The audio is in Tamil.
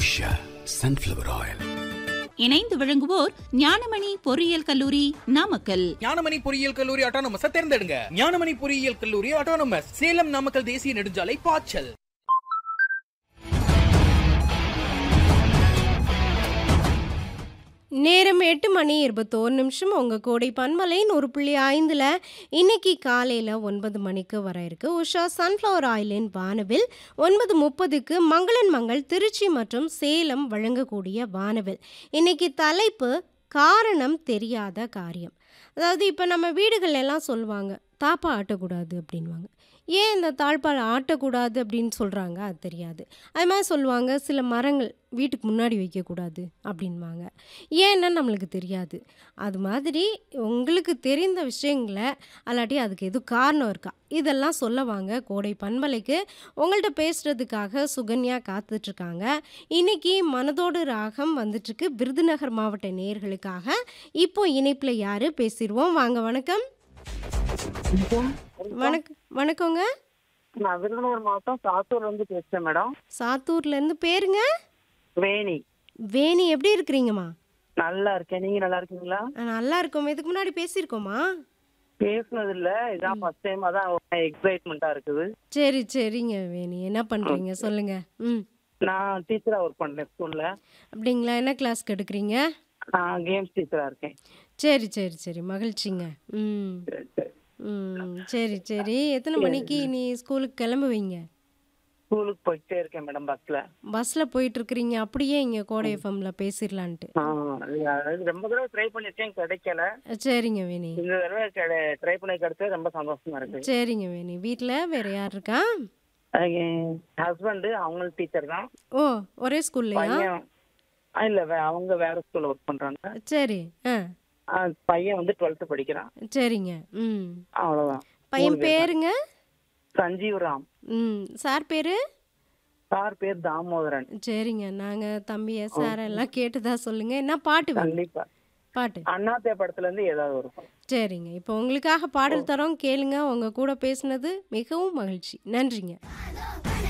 உஷா சன்ஃப்ளவர் ஆயில் இணைந்து விளங்குவோர் ஞானமணி பொறியியல் கல்லூரி நாமக்கல் ஞானமணி பொறியியல் கல்லூரி ஆட்டோனமஸ தேர்ந்தெடுங்க ஞானமணி பொறியியல் கல்லூரி ஆட்டோனமஸ் சேலம் நாமக்கல் தேசிய நெடுஞ்சாலை பாய்ச்சல் நேரம் எட்டு மணி இருபத்தோரு நிமிஷம் உங்கள் கோடை பன்மலை ஒரு புள்ளி ஐந்தில் இன்னைக்கு காலையில் ஒன்பது மணிக்கு வர இருக்கு உஷா சன்ஃப்ளவர் ஆயிலின் வானவில் ஒன்பது முப்பதுக்கு மங்களன் மங்கள் திருச்சி மற்றும் சேலம் வழங்கக்கூடிய வானவில் இன்னைக்கு தலைப்பு காரணம் தெரியாத காரியம் அதாவது இப்போ நம்ம வீடுகள் எல்லாம் சொல்லுவாங்க தாப்பா ஆட்டக்கூடாது அப்படின்வாங்க ஏன் இந்த தாழ்பால் ஆட்டக்கூடாது அப்படின்னு சொல்கிறாங்க அது தெரியாது அது மாதிரி சொல்லுவாங்க சில மரங்கள் வீட்டுக்கு முன்னாடி வைக்கக்கூடாது அப்படின்வாங்க ஏன்னா நம்மளுக்கு தெரியாது அது மாதிரி உங்களுக்கு தெரிந்த விஷயங்களை அல்லாட்டி அதுக்கு எதுவும் காரணம் இருக்கா இதெல்லாம் சொல்ல வாங்க கோடை பண்பலைக்கு உங்கள்கிட்ட பேசுகிறதுக்காக சுகன்யா காத்துட்ருக்காங்க இன்னைக்கு மனதோடு ராகம் வந்துட்டுருக்கு விருதுநகர் மாவட்ட நேயர்களுக்காக இப்போ இணைப்பில் யார் பேசிடுவோம் வாங்க வணக்கம் வணக்கம் வணக்கங்க நான் விருதுநகர் மாவட்டம் சாத்தூர்ல இருந்து பேசுறேன் மேடம் சாத்தூர்லேருந்து பேருங்க வேணி வேணி எப்படி இருக்கிறீங்கம்மா நல்லா இருக்கேன் நீங்க நல்லா இருக்கீங்களா ஆ, நல்லா இருக்கோம் இதுக்கு முன்னாடி பேசியிருக்கோமா பேசுனது இல்ல இதான் ஃபர்ஸ்ட் டைம் அதான் எக்ஸைட்மெண்டா இருக்குது சரி சரிங்க வேணி என்ன பண்ணுறீங்க சொல்லுங்க ம் நான் டீச்சரா ஒர்க் பண்றேன் ஸ்கூல்ல அப்படிங்களா என்ன கிளாஸ்க்கு எடுக்கிறீங்க நான் கேம்ஸ் டீச்சரா இருக்கேன் சரி சரி சரி மகிழ்ச்சிங்க ம் சரி, சரி. ம் சரி சரி எத்தனை மணிக்கு நீ ஸ்கூலுக்கு கிளம்புவீங்க ஸ்கூலுக்கு போயிட்டே இருக்கேன் மேடம் பஸ்ல பஸ்ஸில் போயிட்டுருக்குறீங்க அப்படியே இங்கே கோடை எஃப்எம்ல பேசிடலான்ட்டு ரொம்ப தடவை ட்ரை பண்ணிருக்கேன் கிடைக்கல சரிங்க வேணி இந்த தடவை ட்ரை பண்ணி கிடைச்சது ரொம்ப சந்தோஷமா இருக்கு சரிங்க வேணி வீட்டில் வேற யார் இருக்கா ஹஸ்பண்ட் அவங்களும் டீச்சர் தான் ஓ ஒரே ஸ்கூல்லையா பையன் ஆ, இல்ல வே- அவங்க வேற ஸ்கூல்ல ஒர்க் பண்றாங்க சரி ஆ ஆ, பையன் வந்து டுவெல்த் படிக்கிறான் சரிங்க ம் அவ்வளவுதான் பையன் மூணு பேர் தான். பேருங்க சஞ்சீவ் ராம் ம் சார் பேரு சார் பேர் தாமோதரன் சரிங்க நாங்கள் தம்பியை சார் எல்லாம் கேட்டுதா சொல்லுங்க என்ன பாட்டு வேணும் கண்டிப்பா பாட்டு அண்ணாத்தே படத்துல இருந்து ஏதாவது இருக்கும் சரிங்க இப்போ உங்களுக்காக பாடல் தரோம் கேளுங்க உங்க கூட பேசுனது மிகவும் மகிழ்ச்சி நன்றிங்க